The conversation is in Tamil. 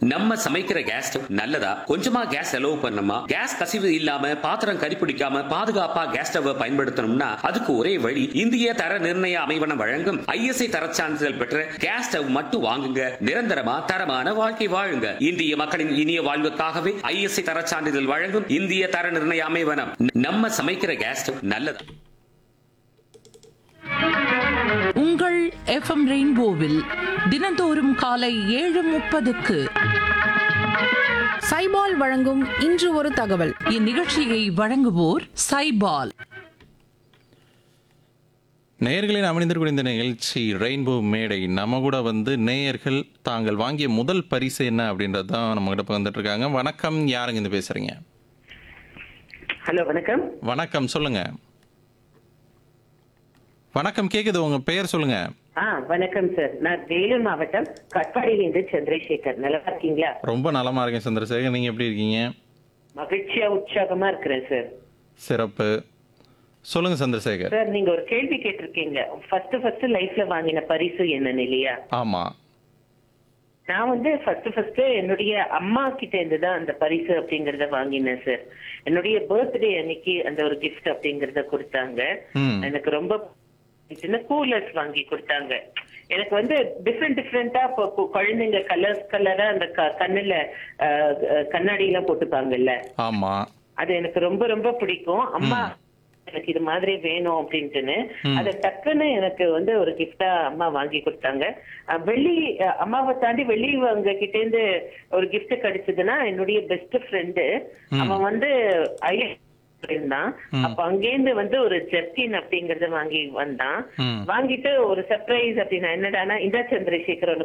நம்ம சமைக்கிற கேஸ் ஸ்டவ் நல்லதா கொஞ்சமா கேஸ் செலவு பண்ணணுமா கேஸ் கசிவு இல்லாம பாத்திரம் கரிப்பிடிக்காம பாதுகாப்பா கேஸ் ஸ்டவ் பயன்படுத்தணும்னா அதுக்கு ஒரே வழி இந்திய தர நிர்ணய அமைவனம் வழங்கும் ஐஎஸ்ஐ தரச் சான்றிதழ் பெற்ற கேஸ் ஸ்டவ் மட்டும் வாங்குங்க நிரந்தரமா தரமான வாழ்க்கை வாழுங்க இந்திய மக்களின் இனிய வாழ்வுக்காகவே ஐஎஸ்ஐ தரச் சான்றிதழ் வழங்கும் இந்திய தர நிர்ணய அமைவனம் நம்ம சமைக்கிற கேஸ் ஸ்டவ் நல்லதா உங்கள் எஃப்எம் ரெயின்போவில் தினந்தோறும் காலை ஏழு முப்பதுக்கு சைபால் வழங்கும் இன்று ஒரு தகவல் இந்நிகழ்ச்சியை வழங்குவோர் சைபால் நேயர்களின் அமைந்திருக்கூடிய இந்த நிகழ்ச்சி ரெயின்போ மேடை நம்ம கூட வந்து நேயர்கள் தாங்கள் வாங்கிய முதல் பரிசு என்ன அப்படின்றது தான் நம்ம கிட்ட வந்துட்டு இருக்காங்க வணக்கம் யாருங்க இந்த பேசுறீங்க ஹலோ வணக்கம் வணக்கம் சொல்லுங்க வணக்கம் கேக்குது உங்க பெயர் சொல்லுங்க ஆ வணக்கம் சார் நான் வேலூர் மாவட்டம் கட்பாடியிலிருந்து சந்திரசேகர் நல்லா இருக்கீங்களா ரொம்ப நலமா இருக்கேன் சந்திரசேகர் நீங்க எப்படி இருக்கீங்க மகிழ்ச்சியா உற்சாகமா இருக்கிறேன் சார் சிறப்பு சொல்லுங்க சந்திரசேகர் சார் நீங்க ஒரு கேள்வி கேட்டிருக்கீங்க ஃபர்ஸ்ட் ஃபர்ஸ்ட் லைஃப்ல வாங்கின பரிசு என்னன்னு இல்லையா ஆமா நான் வந்து ஃபர்ஸ்ட் ஃபர்ஸ்ட் என்னுடைய அம்மா கிட்ட இருந்து தான் அந்த பரிசு அப்படிங்கறத வாங்கினேன் சார் என்னுடைய பர்த்டே அன்னைக்கு அந்த ஒரு gift அப்படிங்கறத கொடுத்தாங்க ம். எனக்கு ரொம்ப சின்ன கூலர்ஸ் வாங்கி கொடுத்தாங்க எனக்கு வந்து டிஃப்ரெண்ட் டிஃப்ரெண்டா இப்போ கு- குழந்தைங்க கலர்ஸ் கலரா அந்த க- கண்ணுல அஹ், அஹ், கண்ணாடி எல்லாம் போட்டுப்பாங்கல்ல ஆமா அது எனக்கு ரொம்ப ரொம்ப பிடிக்கும் அம்மா எனக்கு இது மாதிரி வேணும் அப்படின்ட்டுன்னு அத டக்குன்னு எனக்கு வந்து ஒரு கிஃப்டா அம்மா வாங்கி கொடுத்தாங்க அஹ் வெள்ளி அஹ் அம்மாவை தாண்டி வெள்ளி அவங்க கிட்ட இருந்து ஒரு gift கிடைச்சதுன்னா என்னுடைய பெஸ்ட் ஃப்ரெண்டு அவன் வந்து ஐ இருந்தான் அப்ப அங்கேருந்து வந்து ஒரு ஜெர்கின் அப்படிங்கறத வாங்கி வந்தான் ம். வாங்கிட்டு ஒரு சர்ப்ரைஸ் அப்படின்னா என்னடான்னா இந்த சந்திரசேகர்